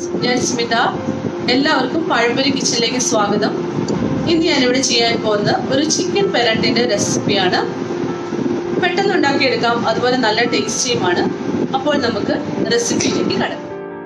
ഞാൻ സ്മിത എല്ലാവർക്കും പഴംപൊരി കിച്ചണിലേക്ക് സ്വാഗതം ഇന്ന് ഞാനിവിടെ ചെയ്യാൻ പോകുന്നത് ഒരു ചിക്കൻ പെരട്ടിന്റെ റെസിപ്പിയാണ് പെട്ടെന്ന് ഉണ്ടാക്കിയെടുക്കാം അതുപോലെ നല്ല ടേസ്റ്റിയുമാണ് അപ്പോൾ നമുക്ക് റെസിപ്പിയിലേക്ക് കടക്കാം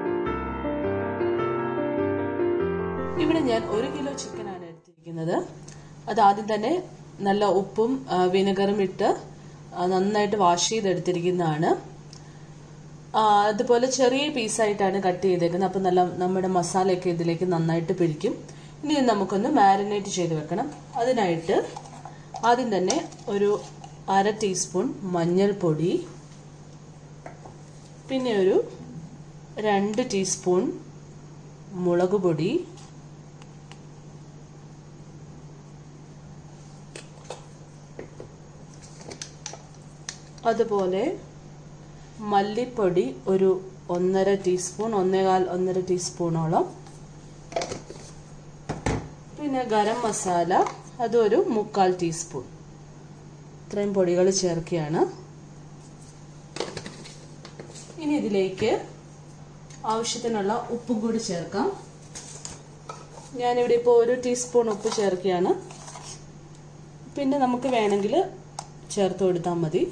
ഇവിടെ ഞാൻ ഒരു കിലോ ചിക്കനാണ് എടുത്തിരിക്കുന്നത് അത് ആദ്യം തന്നെ നല്ല ഉപ്പും ആ, വിനെഗറും ഇട്ട് ആ, നന്നായിട്ട് വാഷ് ചെയ്തെടുത്തിരിക്കുന്നതാണ് ആ, അതുപോലെ ചെറിയ പീസായിട്ടാണ് കട്ട് ചെയ്തേക്കുന്നത് അപ്പം നല്ല നമ്മുടെ മസാലയൊക്കെ ഇതിലേക്ക് നന്നായിട്ട് പിടിക്കും ഇനി ഇത് നമുക്കൊന്ന് മാരിനേറ്റ് ചെയ്ത് വെക്കണം അതിനായിട്ട് ആദ്യം തന്നെ ഒരു അര ടീസ്പൂൺ മഞ്ഞൾപ്പൊടി പിന്നെ ഒരു രണ്ട് ടീസ്പൂൺ മുളക് പൊടി അതുപോലെ മല്ലിപ്പൊടി ഒരു ഒന്നര ടീസ്പൂൺ ഒന്നേകാൽ ഒന്നര ടീസ്പൂണോളം പിന്നെ ഗരം മസാല അതൊരു മുക്കാൽ ടീസ്പൂൺ ഇത്രയും പൊടികൾ ചേർക്കുകയാണ് ഇനി ഇതിലേക്ക് ആവശ്യത്തിനുള്ള ഉപ്പും കൂടി ചേർക്കാം ഞാനിവിടെ ഇപ്പോൾ ഒരു ടീസ്പൂൺ ഉപ്പ് ചേർക്കുകയാണ് പിന്നെ നമുക്ക് വേണമെങ്കിൽ ചേർത്ത് കൊടുത്താൽ മതി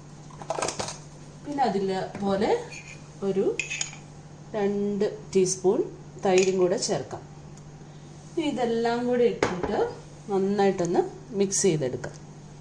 പിന്നെ അതിൽ പോലെ ഒരു രണ്ട് ടീസ്പൂൺ തൈരും കൂടെ ചേർക്കാം ഇനി ഇതെല്ലാം കൂടി ഇട്ടിട്ട് നന്നായിട്ടൊന്ന് മിക്സ് ചെയ്തെടുക്കാം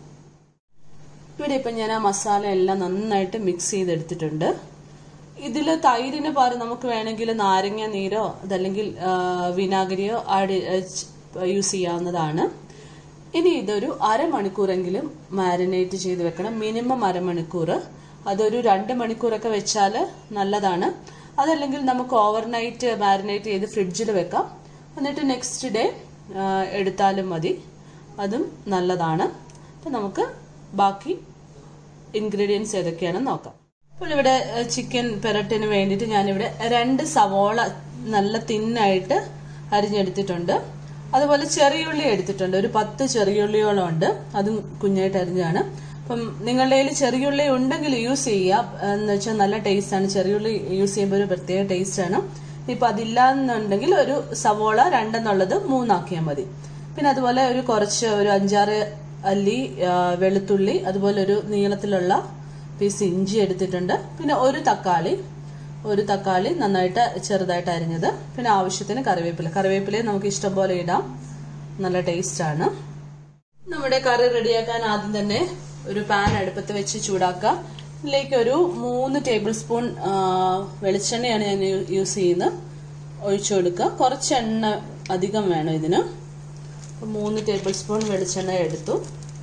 ഇവിടെ ഇപ്പം ഞാൻ ആ മസാല എല്ലാം നന്നായിട്ട് മിക്സ് ചെയ്തെടുത്തിട്ടുണ്ട് ഇതിൽ തൈരിന് പകരം നമുക്ക് വേണമെങ്കിൽ നാരങ്ങ നീരോ അതല്ലെങ്കിൽ ആ, വിനാഗിരിയോ ആഡ് യൂസ് ചെയ്യാവുന്നതാണ് ഇനി ഇതൊരു അരമണിക്കൂറെങ്കിലും മാരിനേറ്റ് ചെയ്ത് വെക്കണം മിനിമം അരമണിക്കൂർ അതൊരു രണ്ട് മണിക്കൂറൊക്കെ വെച്ചാൽ നല്ലതാണ് അതല്ലെങ്കിൽ നമുക്ക് ഓവർനൈറ്റ് മാരിനേറ്റ് ചെയ്ത് ഫ്രിഡ്ജിൽ വെക്കാം എന്നിട്ട് നെക്സ്റ്റ് ഡേ എടുത്താലും മതി അതും നല്ലതാണ് അപ്പം നമുക്ക് ബാക്കി ഇൻഗ്രീഡിയൻസ് ഏതൊക്കെയാണെന്ന് നോക്കാം അപ്പോൾ ഇവിടെ ചിക്കൻ പെരട്ടിന് വേണ്ടിയിട്ട് ഞാനിവിടെ രണ്ട് സവോള നല്ല തിന്നായിട്ട് അരിഞ്ഞെടുത്തിട്ടുണ്ട് അതുപോലെ ചെറിയുള്ളി എടുത്തിട്ടുണ്ട് ഒരു പത്ത് ചെറിയുള്ളിയോളം ഉണ്ട് അതും കുഞ്ഞായിട്ട് അരിഞ്ഞാണ് അപ്പം നിങ്ങളുടെ കയ്യിൽ ചെറിയുള്ളി ഉണ്ടെങ്കിൽ യൂസ് ചെയ്യുക എന്ന് വെച്ചാൽ നല്ല ടേസ്റ്റ് ആണ് ചെറിയുള്ളി യൂസ് ചെയ്യുമ്പോൾ ഒരു പ്രത്യേക ടേസ്റ്റ് ആണ് ഇപ്പം അതില്ല എന്നുണ്ടെങ്കിൽ ഒരു സവോള രണ്ടെന്നുള്ളത് മൂന്നാക്കിയാൽ മതി പിന്നെ അതുപോലെ ഒരു കുറച്ച് ഒരു അഞ്ചാറ് അല്ലി ആ, വെളുത്തുള്ളി അതുപോലെ ഒരു നീളത്തിലുള്ള പീസ് ഇഞ്ചി എടുത്തിട്ടുണ്ട് പിന്നെ ഒരു തക്കാളി ഒരു തക്കാളി നന്നായിട്ട് ചെറുതായിട്ട് അരിഞ്ഞത് പിന്നെ ആവശ്യത്തിന് കറിവേപ്പില കറിവേപ്പില നമുക്ക് ഇഷ്ടം പോലെ ഇടാം നല്ല ടേസ്റ്റ് ആണ് നമ്മുടെ കറി റെഡിയാക്കാൻ ആദ്യം തന്നെ ഒരു പാൻ അടുപ്പത്ത് വെച്ച് ചൂടാക്കുക ഇതിലേക്ക് ഒരു മൂന്ന് ടേബിൾ സ്പൂൺ ആ, വെളിച്ചെണ്ണയാണ് ഞാൻ യൂ- യൂസ് ചെയ്യുന്നത് ഒഴിച്ചു കൊടുക്കുക കുറച്ച് എണ്ണ അധികം വേണം ഇതിന് അപ്പൊ മൂന്ന് ടേബിൾ സ്പൂൺ വെളിച്ചെണ്ണ എടുത്തു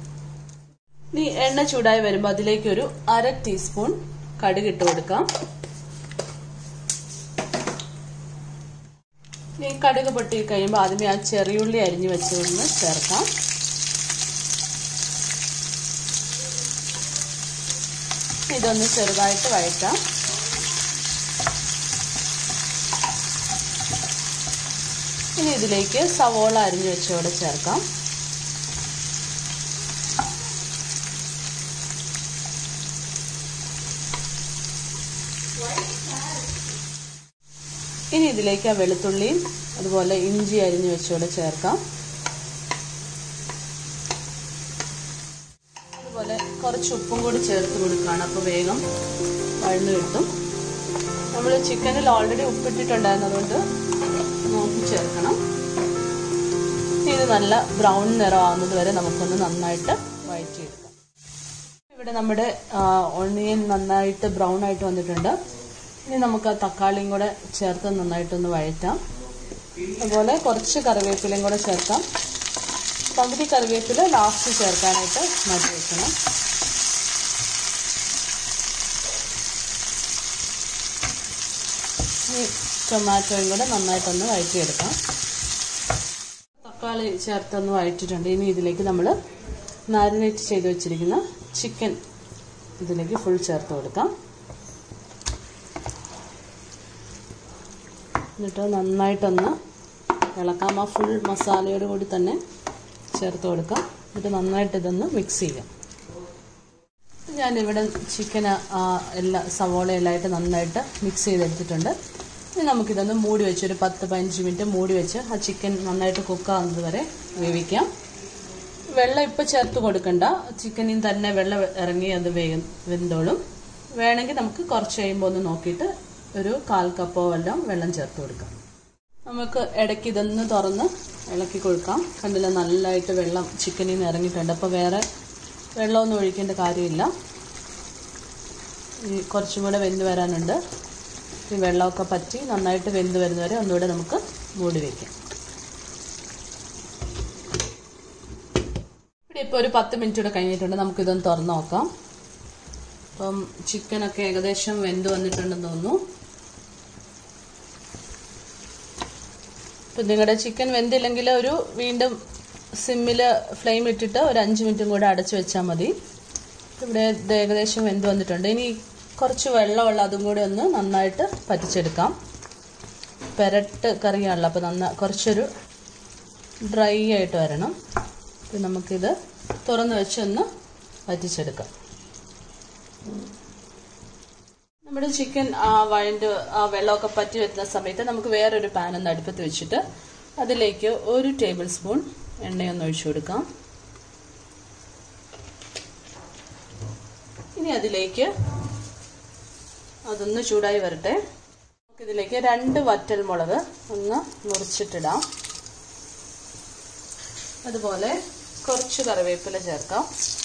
ഇനി എണ്ണ ചൂടായി വരുമ്പോൾ അതിലേക്ക് ഒരു അര ടീസ്പൂൺ കടുക് ഇട്ട് കൊടുക്കാം ഇനി കടുക് പൊട്ടി കഴിയുമ്പോൾ ആദ്യമേ ആ ചെറിയുള്ളി അരിഞ്ഞു വെച്ചതൊന്ന് ചേർക്കാം ഇതൊന്ന് ചെറുതായിട്ട് വഴറ്റാം ഇനി ഇതിലേക്ക് സവോള അരിഞ്ഞു വെച്ചോടെ ചേർക്കാം ഇനി ഇതിലേക്ക് ആ വെളുത്തുള്ളിയും അതുപോലെ ഇഞ്ചി അരിഞ്ഞു വെച്ചോടെ ചേർക്കാം അതുപോലെ കുറച്ച് ഉപ്പും കൂടി ചേർത്ത് കൊടുക്കുകയാണ് അപ്പോൾ വേഗം വഴന്നു കിട്ടും നമ്മൾ ചിക്കനിൽ ഓൾറെഡി ഉപ്പിട്ടിട്ടുണ്ടായിരുന്നു അതുകൊണ്ട് നോക്കി ചേർക്കണം ഇനി ഇത് നല്ല ബ്രൗൺ നിറമാകുന്നത് വരെ നമുക്കൊന്ന് നന്നായിട്ട് വഴറ്റിയെടുക്കാം ഇവിടെ നമ്മുടെ ഒണിയൻ നന്നായിട്ട് ബ്രൗൺ ആയിട്ട് വന്നിട്ടുണ്ട് ഇനി നമുക്ക് ആ തക്കാളിയും കൂടെ ചേർത്ത് നന്നായിട്ടൊന്ന് വഴറ്റാം അതുപോലെ കുറച്ച് കറിവേപ്പിലയും കൂടെ ചേർക്കാം പകുതി കറിവേപ്പില ലാസ്റ്റ് ചേർക്കാനായിട്ട് മാറ്റി വെക്കണം ഈ ടൊമാറ്റോയും കൂടെ നന്നായിട്ടൊന്ന് വഴറ്റിയെടുക്കാം തക്കാളി ചേർത്തൊന്ന് വഴറ്റിയിട്ടുണ്ട് ഇനി ഇതിലേക്ക് നമ്മൾ മാരിനേറ്റ് ചെയ്ത് വെച്ചിരിക്കുന്ന ചിക്കൻ ഇതിലേക്ക് ഫുൾ ചേർത്ത് കൊടുക്കാം എന്നിട്ട് നന്നായിട്ടൊന്ന് ഇളക്കാം ആ ഫുൾ മസാലയോട് കൂടി തന്നെ ചേർത്ത് കൊടുക്കാം എന്നിട്ട് നന്നായിട്ട് ഇതൊന്ന് മിക്സ് ചെയ്യാം ഞാനിവിടെ ചിക്കൻ എല്ലാ സവോള എല്ലായിട്ട് നന്നായിട്ട് മിക്സ് ചെയ്തെടുത്തിട്ടുണ്ട് ഇനി നമുക്കിതൊന്ന് മൂടി വെച്ച് ഒരു പത്ത് പതിനഞ്ച് മിനിറ്റ് മൂടി വെച്ച് ആ ചിക്കൻ നന്നായിട്ട് കുക്കാവുന്നത് വരെ വേവിക്കാം വെള്ളം ഇപ്പം ചേർത്ത് കൊടുക്കണ്ട ചിക്കനിൽ തന്നെ വെള്ളം ഇറങ്ങി അത് വേഗം വെന്തോളും വേണമെങ്കിൽ നമുക്ക് കുറച്ച് കഴിയുമ്പോൾ ഒന്ന് നോക്കിയിട്ട് ഒരു കാൽ കപ്പോ വല്ലതും വെള്ളം ചേർത്ത് കൊടുക്കാം നമുക്ക് ഇടയ്ക്ക് ഇതൊന്ന് തുറന്ന് ഇളക്കി കൊടുക്കാം കണ്ടില്ല നല്ലതായിട്ട് വെള്ളം ചിക്കനിൽ നിന്ന് ഇറങ്ങിയിട്ടുണ്ട് അപ്പോൾ വേറെ വെള്ളമൊന്നും ഒഴിക്കേണ്ട കാര്യമില്ല ഈ കുറച്ചും കൂടെ വെന്ത് വരാനുണ്ട് ഈ വെള്ളമൊക്കെ പറ്റി നന്നായിട്ട് വെന്ത് വരുന്നവരെ ഒന്നുകൂടെ നമുക്ക് മൂടി വയ്ക്കാം ഇവിടെ ഇപ്പോൾ ഒരു പത്ത് മിനിറ്റ് കൂടെ കഴിഞ്ഞിട്ടുണ്ട് നമുക്കിതൊന്ന് തുറന്ന് നോക്കാം അപ്പം ചിക്കനൊക്കെ ഏകദേശം വെന്ത് വന്നിട്ടുണ്ടെന്ന് തോന്നുന്നു ഇപ്പം നിങ്ങളുടെ ചിക്കൻ വെന്തില്ലെങ്കിൽ ഒരു വീണ്ടും സിമ്മിൽ ഫ്ലെയിം ഇട്ടിട്ട് ഒരു അഞ്ച് മിനിറ്റും കൂടെ അടച്ചു വെച്ചാൽ മതി ഇവിടെ ഇത് ഏകദേശം വെന്ത് വന്നിട്ടുണ്ട് ഇനി കുറച്ച് വെള്ളമുള്ള അതും കൂടെ ഒന്ന് നന്നായിട്ട് പറ്റിച്ചെടുക്കാം പെരട്ട് കറിയാണല്ലോ അപ്പോൾ നന്ന കുറച്ചൊരു ഡ്രൈ ആയിട്ട് വരണം അപ്പം നമുക്കിത് തുറന്ന് വെച്ചൊന്ന് പറ്റിച്ചെടുക്കാം നമ്മുടെ ചിക്കൻ ആ വഴണ്ട് ആ വെള്ളമൊക്കെ പറ്റി വരുന്ന സമയത്ത് നമുക്ക് വേറൊരു പാൻ ഒന്ന് അടുപ്പത്ത് വെച്ചിട്ട് അതിലേക്ക് ഒരു ടേബിൾ സ്പൂൺ എണ്ണയൊന്ന് ഒഴിച്ചു കൊടുക്കാം ഇനി അതിലേക്ക് അതൊന്ന് ചൂടായി വരട്ടെ നമുക്കിതിലേക്ക് രണ്ട് വറ്റൽ മുളക് ഒന്ന് മുറിച്ചിട്ടിടാം അതുപോലെ കുറച്ച് കറിവേപ്പില ചേർക്കാം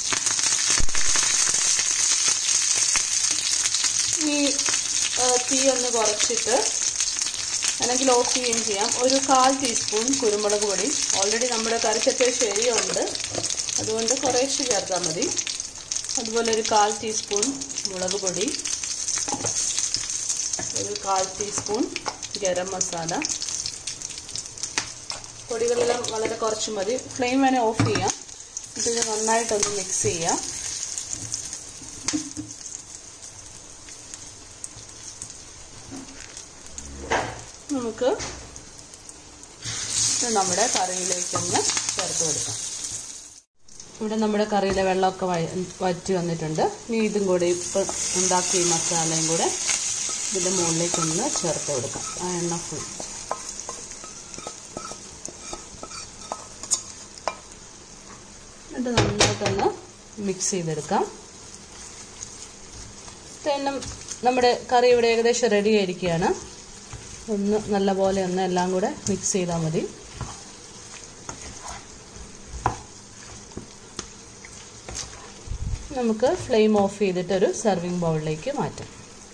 ഈ തീ ഒന്ന് കുറച്ചിട്ട് അല്ലെങ്കിൽ ഓഫ് ചെയ്യുകയും ചെയ്യാം ഒരു കാൽ ടീസ്പൂൺ കുരുമുളക് പൊടി ഓൾറെഡി നമ്മുടെ കറിക്കൊക്കെ ശരിയുണ്ട് അതുകൊണ്ട് കുറേശ്ശെ ചേർത്താൽ മതി അതുപോലെ ഒരു കാൽ ടീസ്പൂൺ മുളക് പൊടി ഒരു കാൽ ടീസ്പൂൺ ഗരം മസാല പൊടികളെല്ലാം വളരെ കുറച്ച് മതി ഫ്ലെയിം വേണേൽ ഓഫ് ചെയ്യാം ഇത് നന്നായിട്ടൊന്ന് മിക്സ് ചെയ്യാം നമുക്ക് നമ്മുടെ കറിയിലേക്കൊന്ന് ചേർത്ത് കൊടുക്കാം ഇവിടെ നമ്മുടെ കറിയിലെ വെള്ളമൊക്കെ വറ്റി വന്നിട്ടുണ്ട് ഇനി ഇതും കൂടി ഇപ്പം ഉണ്ടാക്കിയ ഈ മസാലയും കൂടെ ഇതിൻ്റെ മുകളിലേക്കൊന്ന് ചേർത്ത് കൊടുക്കാം ആ എണ്ണ ഫുൾ എന്നിട്ട് നന്നായിട്ടൊന്ന് മിക്സ് ചെയ്തെടുക്കാം എണ്ണം നമ്മുടെ കറി ഇവിടെ ഏകദേശം റെഡി ആയിരിക്കുകയാണ് ഒന്ന് നല്ലപോലെ ഒന്ന് എല്ലാം കൂടെ മിക്സ് ചെയ്താൽ മതി നമുക്ക് ഫ്ലെയിം ഓഫ് ചെയ്തിട്ട് ഒരു സെർവിങ് ബൗളിലേക്ക് മാറ്റാം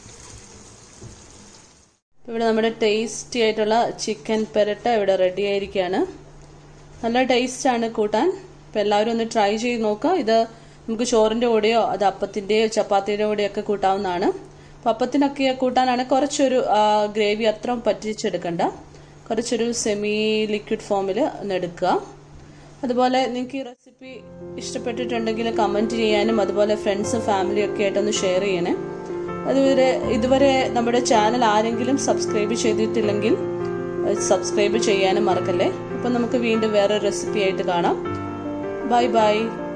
ഇവിടെ നമ്മുടെ ടേസ്റ്റി ആയിട്ടുള്ള ചിക്കൻ പെരട്ട ഇവിടെ റെഡി ആയിരിക്കുകയാണ് നല്ല ടേസ്റ്റാണ് കൂട്ടാൻ അപ്പോൾ എല്ലാവരും ഒന്ന് ട്രൈ ചെയ്ത് നോക്കുക ഇത് നമുക്ക് ചോറിൻ്റെ കൂടെയോ അത് അപ്പത്തിൻ്റെയോ ചപ്പാത്തിയുടെ കൂടെയോ ഒക്കെ കൂട്ടാവുന്നതാണ് അപ്പോൾ അപ്പത്തിനൊക്കെ കൂട്ടാനാണ് കുറച്ചൊരു ഗ്രേവി അത്ര പറ്റിച്ചെടുക്കണ്ട കുറച്ചൊരു സെമി ലിക്വിഡ് ഫോമിൽ ഒന്ന് എടുക്കുക അതുപോലെ നിങ്ങൾക്ക് ഈ റെസിപ്പി ഇഷ്ടപ്പെട്ടിട്ടുണ്ടെങ്കിൽ കമൻറ്റ് ചെയ്യാനും അതുപോലെ ഫ്രണ്ട്സും ഫാമിലിയും ഒക്കെ ആയിട്ടൊന്ന് ഷെയർ ചെയ്യണേ അതുവരെ ഇതുവരെ നമ്മുടെ ചാനൽ ആരെങ്കിലും സബ്സ്ക്രൈബ് ചെയ്തിട്ടില്ലെങ്കിൽ സബ്സ്ക്രൈബ് ചെയ്യാനും മറക്കല്ലേ അപ്പം നമുക്ക് വീണ്ടും വേറെ റെസിപ്പി ആയിട്ട് കാണാം ബൈ ബൈ